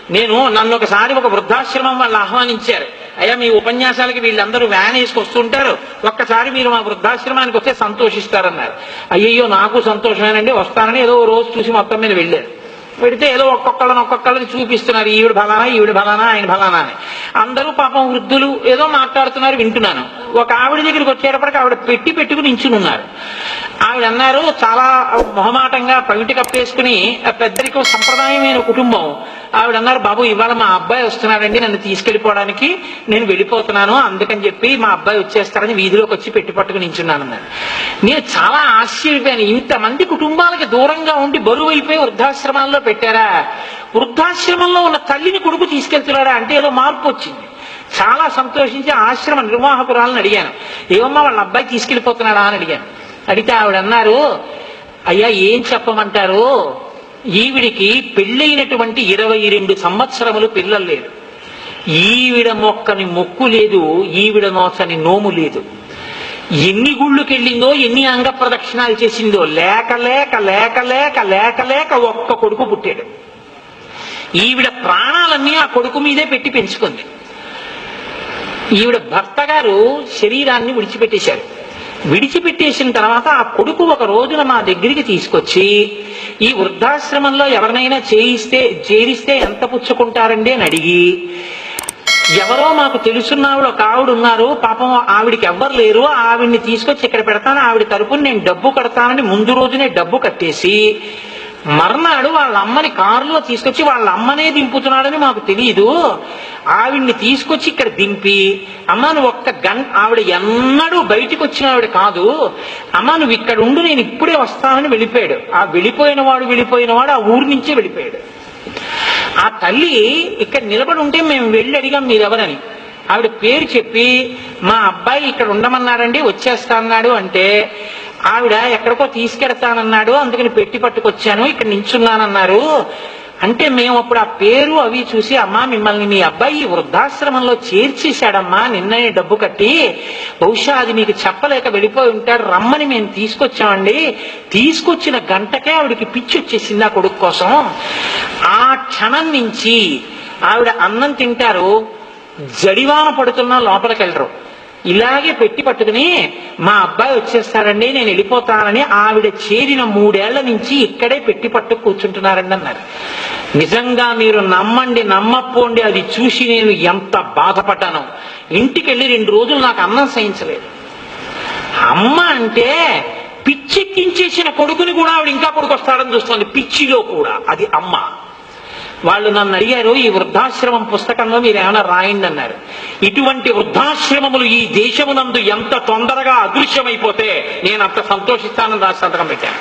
నేను నన్ను ఒకసారి ఒక వృద్ధాశ్రమం వాళ్ళు ఆహ్వానించారు అయ్యా మీ ఉపన్యాసాలకి వీళ్ళందరూ వ్యాన్ వేసుకొస్తుంటారు ఒక్కసారి మీరు మా వృద్ధాశ్రమానికి వస్తే సంతోషిస్తారన్నారు అయ్యయ్యో నాకు సంతోషమేనండి వస్తానని ఏదో ఓ రోజు చూసి మొత్తం మీద వెళ్ళారు పెడితే ఏదో ఒక్కొక్కళ్ళని ఒక్కొక్కళ్ళని చూపిస్తున్నారు ఈవిడ ఫలానా ఈవిడ ఫలానా ఆయన ఫలానా అని అందరూ పాపం వృద్ధులు ఏదో మాట్లాడుతున్నారు వింటున్నాను ఒక ఆవిడ దగ్గరికి వచ్చేటప్పటికి ఆవిడ పెట్టి పెట్టుకుని నించుని ఉన్నారు ఆవిడ అన్నారు చాలా మొహమాటంగా పవిటి కప్పేసుకుని ఆ పెద్దరికం సంప్రదాయమైన కుటుంబం ఆవిడ అన్నారు బాబు ఇవాళ మా అబ్బాయి వస్తున్నాడండి నన్ను తీసుకెళ్లిపోవడానికి నేను వెళ్ళిపోతున్నాను అందుకని చెప్పి మా అబ్బాయి వచ్చేస్తారని వీధిలోకి వచ్చి పెట్టి పట్టుకుని నించున్నాను అన్నారు నేను చాలా ఆశ్చర్యపోయాను ఇంతమంది కుటుంబాలకి దూరంగా ఉండి బరువు అయిపోయి వృద్ధాశ్రమాల్లో పెట్టారా వృద్ధాశ్రమంలో ఉన్న తల్లిని కొడుకు తీసుకెళ్తున్నాడా అంటే ఏదో మార్పు వచ్చింది చాలా సంతోషించి ఆశ్రమ నిర్వాహకురాలను అడిగాను ఏమమ్మా వాళ్ళ అబ్బాయి తీసుకెళ్లిపోతున్నాడా అని అడిగాను అడిగితే ఆవిడ అన్నారు అయ్యా ఏం చెప్పమంటారు ఈవిడికి పెళ్ళైనటువంటి ఇరవై రెండు సంవత్సరములు పిల్లలు లేదు ఈవిడ మొక్కని మొక్కు లేదు ఈవిడ నోచని నోము లేదు ఎన్ని గుళ్ళుకెళ్ళిందో ఎన్ని అంగ ప్రదక్షిణాలు చేసిందో లేక లేక లేక లేక లేక లేక ఒక్క కొడుకు పుట్టాడు ఈవిడ ప్రాణాలన్నీ ఆ కొడుకు మీదే పెట్టి పెంచుకుంది ఈవిడ భర్త గారు శరీరాన్ని విడిచిపెట్టేశారు విడిచిపెట్టేసిన తర్వాత ఆ కొడుకు ఒక రోజున మా దగ్గరికి తీసుకొచ్చి ఈ వృద్ధాశ్రమంలో ఎవరినైనా చేయిస్తే చేరిస్తే ఎంత పుచ్చుకుంటారండి అని అడిగి ఎవరో మాకు తెలుసున్న ఆవిడ ఒక ఆవిడ ఉన్నారు పాపం ఆవిడికి ఎవ్వరు లేరు ఆవిడ్ని తీసుకొచ్చి ఇక్కడ పెడతాను ఆవిడ తరపున నేను డబ్బు కడతానని ముందు రోజునే డబ్బు కట్టేసి మర్నాడు వాళ్ళ అమ్మని కారులో తీసుకొచ్చి వాళ్ళ అమ్మనే దింపుతున్నాడని మాకు తెలియదు ఆవిడ్ని తీసుకొచ్చి ఇక్కడ దింపి అమ్మ నువ్వు ఒక్క గంట ఆవిడ ఎన్నడూ బయటికి వచ్చిన ఆవిడ కాదు అమ్మ నువ్వు ఇక్కడ ఉండు నేను ఇప్పుడే వస్తానని వెళ్ళిపోయాడు ఆ వెళ్ళిపోయిన వాడు వెళ్ళిపోయిన వాడు ఆ ఊరి నుంచే వెళ్ళిపోయాడు ఆ తల్లి ఇక్కడ నిలబడి ఉంటే మేము వెళ్ళి అడిగాం మీరెవరని ఆవిడ పేరు చెప్పి మా అబ్బాయి ఇక్కడ ఉండమన్నాడండి వచ్చేస్తా అన్నాడు అంటే ఆవిడ ఎక్కడికో తీసుకెడతానన్నాడు అందుకని పెట్టి పట్టుకొచ్చాను ఇక్కడ నించున్నానన్నారు అంటే మేము అప్పుడు ఆ పేరు అవి చూసి అమ్మా మిమ్మల్ని మీ అబ్బాయి ఈ వృద్ధాశ్రమంలో చేర్చేశాడమ్మా నిన్ననే డబ్బు కట్టి బహుశా అది మీకు చెప్పలేక వెళ్ళిపోయి ఉంటాడు రమ్మని మేము తీసుకొచ్చామండి తీసుకొచ్చిన గంటకే ఆవిడకి పిచ్చి వచ్చేసింది ఆ కొడుకు కోసం ఆ క్షణం నుంచి ఆవిడ అన్నం తింటారు జడివాన పడుతున్నా లోపలికి వెళ్ళరు ఇలాగే పెట్టి పట్టుకుని మా అబ్బాయి వచ్చేస్తారండి నేను వెళ్ళిపోతానని ఆవిడ చేరిన మూడేళ్ల నుంచి ఇక్కడే పెట్టి పట్టు కూర్చుంటున్నారండి అన్నారు నిజంగా మీరు నమ్మండి నమ్మపోండి అది చూసి నేను ఎంత బాధపడ్డాను ఇంటికి వెళ్ళి రెండు రోజులు నాకు అన్నం సహించలేదు అమ్మ అంటే పిచ్చెక్కించేసిన కొడుకుని కూడా ఆవిడ ఇంకా కొడుకు వస్తాడని చూస్తుంది పిచ్చిలో కూడా అది అమ్మ వాళ్ళు నన్ను అడిగారు ఈ వృద్ధాశ్రమం పుస్తకంలో మీరు ఏమైనా రాయండి అన్నారు ఇటువంటి వృద్ధాశ్రమములు ఈ దేశమునందు ఎంత తొందరగా అదృశ్యమైపోతే నేను అంత సంతోషిస్తానని రాసి సంతకం పెట్టాను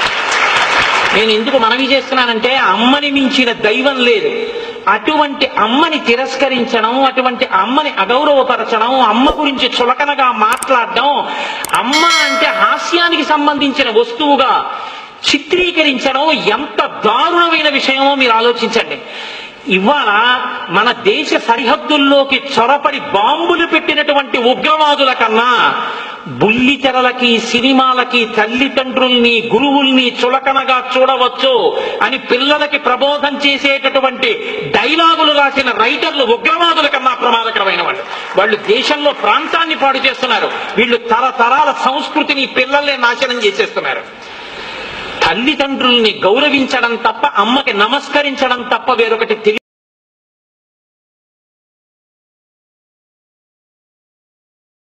నేను ఎందుకు మనవి చేస్తున్నానంటే అమ్మని మించిన దైవం లేదు అటువంటి అమ్మని తిరస్కరించడం అటువంటి అమ్మని అగౌరవపరచడం అమ్మ గురించి చులకనగా మాట్లాడడం అమ్మ అంటే హాస్యానికి సంబంధించిన వస్తువుగా చిత్రీకరించడం ఎంత దారుణమైన విషయమో మీరు ఆలోచించండి ఇవాళ మన దేశ సరిహద్దుల్లోకి చొరపడి బాంబులు పెట్టినటువంటి ఉగ్రవాదుల కన్నా బుల్లితెరలకి సినిమాలకి తల్లిదండ్రుల్ని గురువుల్ని చులకనగా చూడవచ్చు అని పిల్లలకి ప్రబోధం చేసేటటువంటి డైలాగులు రాసిన రైటర్లు ఉగ్రవాదుల కన్నా ప్రమాదకరమైన వాళ్ళు వాళ్ళు దేశంలో ప్రాంతాన్ని పాడు చేస్తున్నారు వీళ్ళు తరతరాల సంస్కృతిని పిల్లల్ని నాశనం చేసేస్తున్నారు తల్లిదండ్రుల్ని గౌరవించడం తప్ప అమ్మకి నమస్కరించడం తప్ప వేరొకటి తెలియదు